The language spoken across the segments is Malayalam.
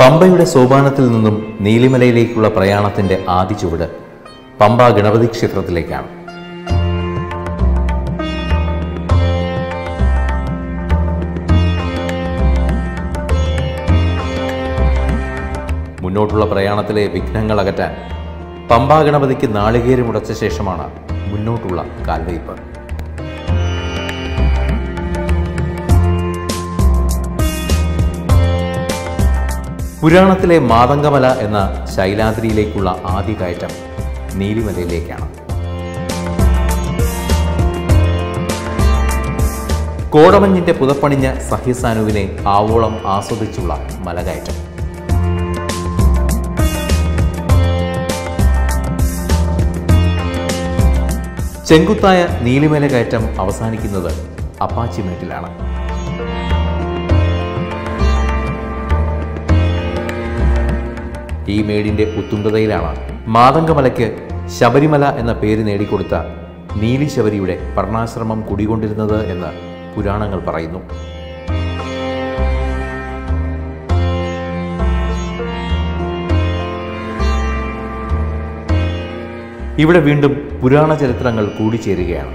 പമ്പയുടെ സോപാനത്തിൽ നിന്നും നീലിമലയിലേക്കുള്ള പ്രയാണത്തിന്റെ ആദ്യ ചുവട് പമ്പ ഗണപതി ക്ഷേത്രത്തിലേക്കാണ് മുന്നോട്ടുള്ള പ്രയാണത്തിലെ വിഘ്നങ്ങൾ അകറ്റാൻ പമ്പാ ഗണപതിക്ക് നാളികേരം ഉടച്ച ശേഷമാണ് മുന്നോട്ടുള്ള കാൽവയ്പ് പുരാണത്തിലെ മാതംഗമല എന്ന ശൈലാദ്രിയിലേക്കുള്ള ആദ്യ കയറ്റം നീലിമലയിലേക്കാണ് കോടമഞ്ഞിന്റെ പുതപ്പണിഞ്ഞ സഹ്യസാനുവിനെ ആവോളം ആസ്വദിച്ചുള്ള മലകയറ്റം ചെങ്കുത്തായ നീലിമല കയറ്റം അവസാനിക്കുന്നത് അപ്പാച്ചിമേട്ടിലാണ് ഈ മേടിന്റെ ഉത്തുംഗതയിലാണ് മാതംഗമലയ്ക്ക് ശബരിമല എന്ന പേര് നേടിക്കൊടുത്ത നീലി ശബരിയുടെ പർണാശ്രമം കുടികൊണ്ടിരുന്നത് എന്ന് പുരാണങ്ങൾ പറയുന്നു ഇവിടെ വീണ്ടും പുരാണ ചരിത്രങ്ങൾ കൂടിച്ചേരുകയാണ്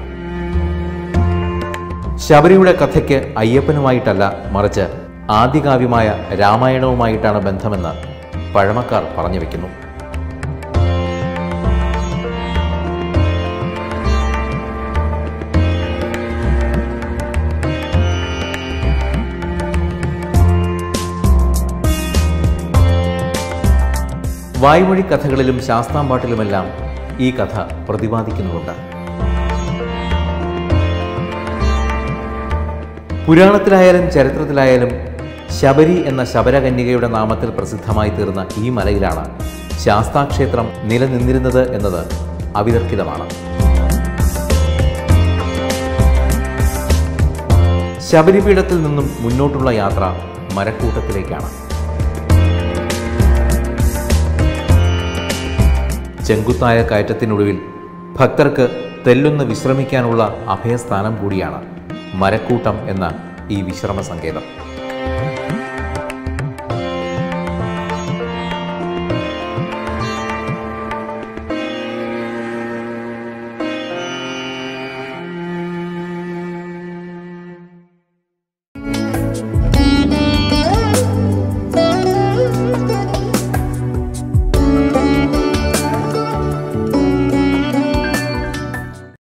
ശബരിയുടെ കഥയ്ക്ക് അയ്യപ്പനുമായിട്ടല്ല മറിച്ച് ആദ്യകാവ്യമായ രാമായണവുമായിട്ടാണ് ബന്ധമെന്ന് പഴമക്കാർ പറഞ്ഞു വെക്കുന്നു വായ്മൊഴി കഥകളിലും ശാസ്താംപാട്ടിലുമെല്ലാം ഈ കഥ പ്രതിപാദിക്കുന്നുമുണ്ട് പുരാണത്തിലായാലും ചരിത്രത്തിലായാലും ശബരി എന്ന ശബരകന്യകയുടെ നാമത്തിൽ പ്രസിദ്ധമായി തീർന്ന ഈ മലയിലാണ് ശാസ്താക്ഷേത്രം നിലനിന്നിരുന്നത് എന്നത് അവിതർക്കിതമാണ് ശബരിപീഠത്തിൽ നിന്നും മുന്നോട്ടുള്ള യാത്ര മരക്കൂട്ടത്തിലേക്കാണ് ചെങ്കുത്തായ കയറ്റത്തിനൊടുവിൽ ഭക്തർക്ക് തെല്ലൊന്ന് വിശ്രമിക്കാനുള്ള അഭയസ്ഥാനം കൂടിയാണ് മരക്കൂട്ടം എന്ന ഈ വിശ്രമ സങ്കേതം